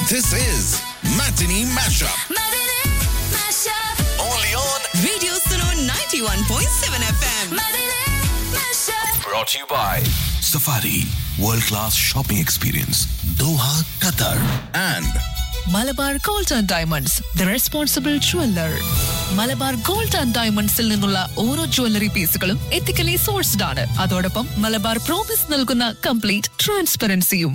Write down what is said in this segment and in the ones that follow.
This is Matinee Mashup. Matinee Mashup. Only on. Radio Suno 91.7 FM. Matinee Mashup. Brought to you by Safari World Class Shopping Experience, Doha, Qatar. And Malabar gold and diamonds the responsible jeweller Malabar gold and ഡയമണ്ട്സിൽ നിന്നുള്ള ഓരോ jewellery പീസുകളും ethically sourced ആണ് അതോടൊപ്പം Malabar promise നൽകുന്ന complete ട്രാൻസ്പെറൻസിയും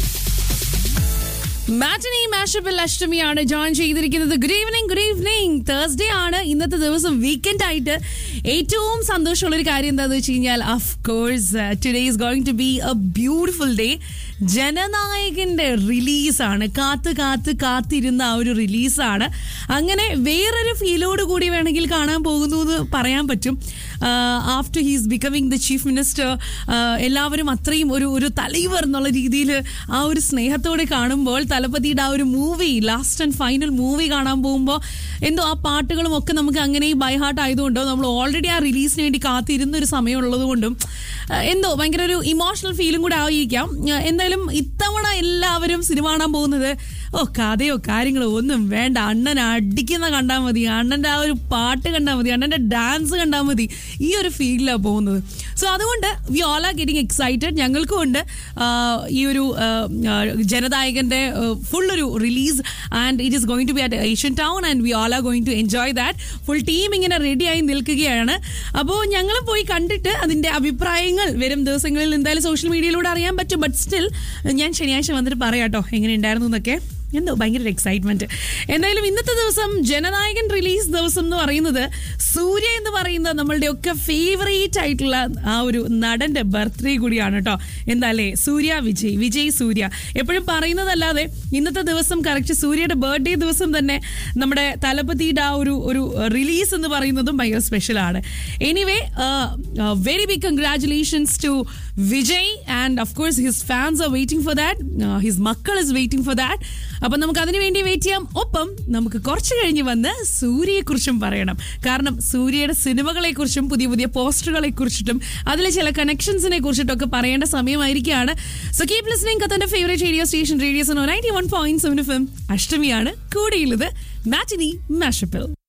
matinee മാഷപ്പിൽ അഷ്ടമിയാണ് ജോയിൻ ചെയ്തിരിക്കുന്നത് good evening good evening Thursday ആണ് ഇന്നത്തെ ദിവസം വീക്കെൻഡ് ആയിട്ട് ഏറ്റവും സന്തോഷമുള്ള ഒരു കാര്യം എന്താണെന്ന് വെച്ച് കഴിഞ്ഞാൽ of course today is going to be a beautiful day ജനനായകന്റെ റിലീസാണ് കാത്ത് കാത്ത് കാത്തിരുന്ന ആ ഒരു റിലീസാണ് അങ്ങനെ വേറൊരു ഫീലോട് കൂടി വേണമെങ്കിൽ കാണാൻ പോകുന്നു എന്ന് പറയാൻ പറ്റും after he's becoming the chief minister എല്ലാവരും അത്രയും ഒരു ഒരു തലൈവർ എന്നുള്ള രീതിയിൽ ആ ഒരു സ്നേഹത്തോടെ കാണുമ്പോൾ തലപ്പതിയുടെ ആ ഒരു movie last and final movie കാണാൻ പോകുമ്പോൾ എന്തോ ആ പാട്ടുകളും ഒക്കെ നമുക്ക് അങ്ങനെ ബൈ ഹാർട്ട് ആയതുകൊണ്ടോ നമ്മൾ ഓൾറെഡി ആ റിലീസിന് വേണ്ടി കാത്തിരുന്ന ഒരു സമയമുള്ളത് കൊണ്ടും ആ, എന്തോ ഭയങ്കര ഒരു ഇമോഷണൽ ഫീലും കൂടെ ആയിരിക്കാം ആ, എന്തായാലും ഇത്തവണ എല്ലാവരും സിനിമ കാണാൻ പോകുന്നത് ഓ കഥയോ കാര്യങ്ങളോ ഒന്നും വേണ്ട അണ്ണൻ അടിക്കുന്ന കണ്ടാൽ മതി അണ്ണൻ്റെ ആ ഒരു പാട്ട് കണ്ടാൽ മതി അണ്ണൻ്റെ ഡാൻസ് കണ്ടാൽ മതി ഈ ഒരു ഫീലിലാണ് പോകുന്നത് സോ അതുകൊണ്ട് we all are getting excited ഞങ്ങൾക്കും ഉണ്ട് ആ, ഈ ഒരു ആ, ആ, ജനനായകന്റെ ഫുൾ ഒരു release and it is going to be at Asian town and we all are going to enjoy that full team ഇങ്ങനെ റെഡിയായി നിൽക്കുകയാണ് അപ്പോൾ ഞങ്ങൾ പോയി കണ്ടിട്ട് അതിന്റെ അഭിപ്രായങ്ങൾ വരും ദിവസങ്ങളിൽ എന്തായാലും സോഷ്യൽ മീഡിയയിലൂടെ അറിയാൻ പറ്റും ബട്ട് സ്റ്റിൽ ഞാൻ ശനിയാഴ്ച വന്നിട്ട് പറയാം കേട്ടോ എങ്ങനെ ഉണ്ടായിരുന്നു എന്നൊക്കെ എന്തോ ഭയങ്കര എക്സൈറ്റ്മെന്റ് എന്തായാലും ഇന്നത്തെ ദിവസം ജനനായകൻ റിലീസ് ദിവസം എന്ന് പറയുന്നത് സൂര്യ എന്ന് പറയുന്ന നമ്മളുടെ ഒക്കെ ഫേവറേറ്റ് ആയിട്ടുള്ള ആ ഒരു നടന്റെ ബർത്ത്ഡേ കൂടിയാണ് കേട്ടോ എന്താ അല്ലേ സൂര്യ വിജയ് വിജയ് സൂര്യ എപ്പോഴും പറയുന്നതല്ലാതെ ഇന്നത്തെ ദിവസം കറക്റ്റ് സൂര്യയുടെ ബർത്ത്ഡേ ദിവസം തന്നെ നമ്മുടെ തലപതിയുടെ ആ ഒരു ഒരു റിലീസ് എന്ന് പറയുന്നതും ഭയങ്കര സ്പെഷ്യലാണ് anyway very big congratulations to Vijay and of course his fans are waiting for that his മക്കൾ ഇസ് വെയിറ്റിംഗ് ഫോർ ദാറ്റ് അപ്പം നമുക്ക് അതിനു വേണ്ടി വെയിറ്റ് ചെയ്യാം ഒപ്പം നമുക്ക് കുറച്ച് കഴിഞ്ഞ് വന്ന് സൂര്യയെക്കുറിച്ചും പറയണം കാരണം സൂര്യയുടെ സിനിമകളെ കുറിച്ചും പുതിയ പുതിയ പോസ്റ്ററുകളെ കുറിച്ചിട്ടും അതിലെ ചില കണക്ഷൻസിനെ കുറിച്ചിട്ടൊക്കെ പറയേണ്ട സമയമായിരിക്കുകയാണ് സോ കീപ് ലിസ്ണിംഗ് കത്തന്റെ favourite radio station radio ninety one point seven F M അഷ്ടമിയാണ് കൂടിയുള്ളത് മാറ്റിനി മാഷപ്പിൽ